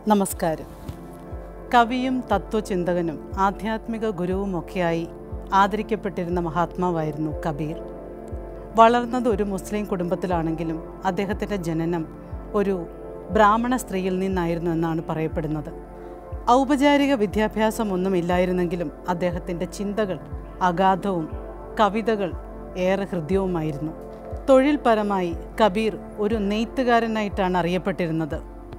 നമസ്കാരം കവിയും തത്വചിന്തകനും ആധ്യാത്മിക ഗുരുവുമൊക്കെയായി ആദരിക്കപ്പെട്ടിരുന്ന മഹാത്മാവായിരുന്നു കബീർ വളർന്നത് ഒരു മുസ്ലിം കുടുംബത്തിലാണെങ്കിലും അദ്ദേഹത്തിൻ്റെ ജനനം ഒരു ബ്രാഹ്മണ സ്ത്രീയിൽ നിന്നായിരുന്നു എന്നാണ് പറയപ്പെടുന്നത് ഔപചാരിക വിദ്യാഭ്യാസമൊന്നും ഇല്ലായിരുന്നെങ്കിലും അദ്ദേഹത്തിൻ്റെ ചിന്തകൾ അഗാധവും കവിതകൾ ഏറെ ഹൃദ്യവുമായിരുന്നു തൊഴിൽപരമായി കബീർ ഒരു നെയ്ത്തുകാരനായിട്ടാണ് അറിയപ്പെട്ടിരുന്നത്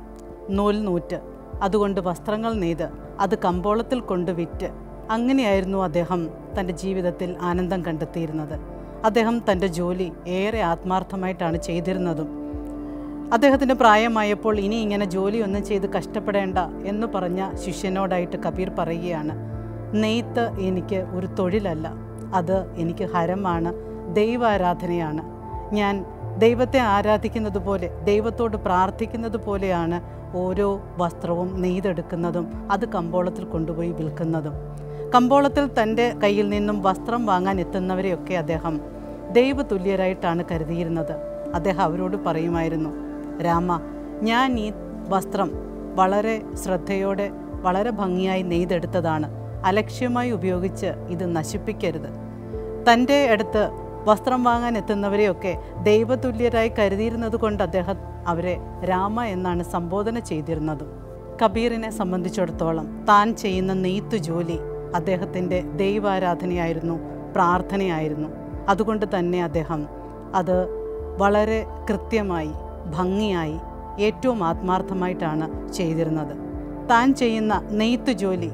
നൂൽ നൂറ്റ് അതുകൊണ്ട് വസ്ത്രങ്ങൾ നെയ്ത് അത് കമ്പോളത്തിൽ കൊണ്ട് വിറ്റ് അങ്ങനെയായിരുന്നു അദ്ദേഹം തൻ്റെ ജീവിതത്തിൽ ആനന്ദം കണ്ടെത്തിയിരുന്നത് അദ്ദേഹം തൻ്റെ ജോലി ഏറെ ആത്മാർത്ഥമായിട്ടാണ് ചെയ്തിരുന്നതും അദ്ദേഹത്തിൻ്റെ പ്രായമായപ്പോൾ ഇനി ഇങ്ങനെ ജോലിയൊന്നും ചെയ്ത് കഷ്ടപ്പെടേണ്ട എന്ന് പറഞ്ഞ ശിഷ്യനോടായിട്ട് കബീർ പറയുകയാണ് നെയ്ത്ത് എനിക്ക് ഒരു തൊഴിലല്ല അത് എനിക്ക് ഹരമാണ് ദൈവാരാധനയാണ് ഞാൻ ദൈവത്തെ ആരാധിക്കുന്നത് പോലെ ദൈവത്തോട് പ്രാർത്ഥിക്കുന്നത് പോലെയാണ് ഓരോ വസ്ത്രവും നെയ്തെടുക്കുന്നതും അത് കമ്പോളത്തിൽ കൊണ്ടുപോയി വിൽക്കുന്നതും കമ്പോളത്തിൽ തൻ്റെ കയ്യിൽ നിന്നും വസ്ത്രം വാങ്ങാൻ എത്തുന്നവരെയൊക്കെ അദ്ദേഹം ദൈവതുല്യരായിട്ടാണ് കരുതിയിരുന്നത് അദ്ദേഹം അവരോട് പറയുമായിരുന്നു രാമ ഞാൻ ഈ വസ്ത്രം വളരെ ശ്രദ്ധയോടെ വളരെ ഭംഗിയായി നെയ്തെടുത്തതാണ് അലക്ഷ്യമായി ഉപയോഗിച്ച് ഇത് നശിപ്പിക്കരുത് തൻ്റെ അടുത്ത് വസ്ത്രം വാങ്ങാൻ എത്തുന്നവരെയൊക്കെ ദൈവതുല്യരായി കരുതിയിരുന്നത് കൊണ്ട് അദ്ദേഹം അവരെ രാമ എന്നാണ് സംബോധന ചെയ്തിരുന്നതും കബീറിനെ സംബന്ധിച്ചിടത്തോളം താൻ ചെയ്യുന്ന നെയ്ത്തു ജോലി അദ്ദേഹത്തിൻ്റെ ദൈവാരാധനയായിരുന്നു പ്രാർത്ഥനയായിരുന്നു അതുകൊണ്ട് തന്നെ അദ്ദേഹം അത് വളരെ കൃത്യമായി ഭംഗിയായി ഏറ്റവും ആത്മാർത്ഥമായിട്ടാണ് ചെയ്തിരുന്നത് താൻ ചെയ്യുന്ന നെയ്ത്തു ജോലി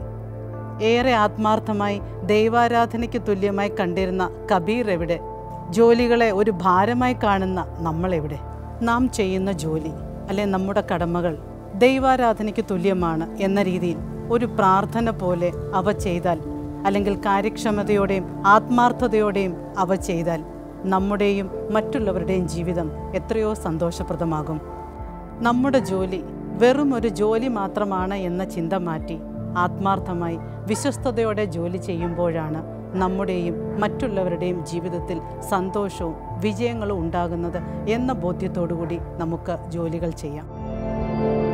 ഏറെ ആത്മാർത്ഥമായി ദൈവാരാധനയ്ക്ക് തുല്യമായി കണ്ടിരുന്ന കബീർ എവിടെ ജോലികളെ ഒരു ഭാരമായി കാണുന്ന നമ്മളെവിടെ നാം ചെയ്യുന്ന ജോലി അല്ലെ നമ്മുടെ കടമകൾ ദൈവാരാധനയ്ക്ക് തുല്യമാണ് എന്ന രീതിയിൽ ഒരു പ്രാർത്ഥന പോലെ അവ ചെയ്താൽ അല്ലെങ്കിൽ കാര്യക്ഷമതയോടെയും ആത്മാർത്ഥതയോടെയും അവ ചെയ്താൽ നമ്മുടെയും മറ്റുള്ളവരുടെയും ജീവിതം എത്രയോ സന്തോഷപ്രദമാകും നമ്മുടെ ജോലി വെറും ഒരു ജോലി മാത്രമാണ് എന്ന ചിന്ത മാറ്റി ആത്മാർത്ഥമായി വിശ്വസ്തയോടെ ജോലി ചെയ്യുമ്പോഴാണ് നമ്മുടെയും മറ്റുള്ളവരുടെയും ജീവിതത്തിൽ സന്തോഷവും വിജയങ്ങളും ഉണ്ടാകുന്നത് എന്ന ബോധ്യത്തോടു കൂടി നമുക്ക് ജോലികൾ ചെയ്യാം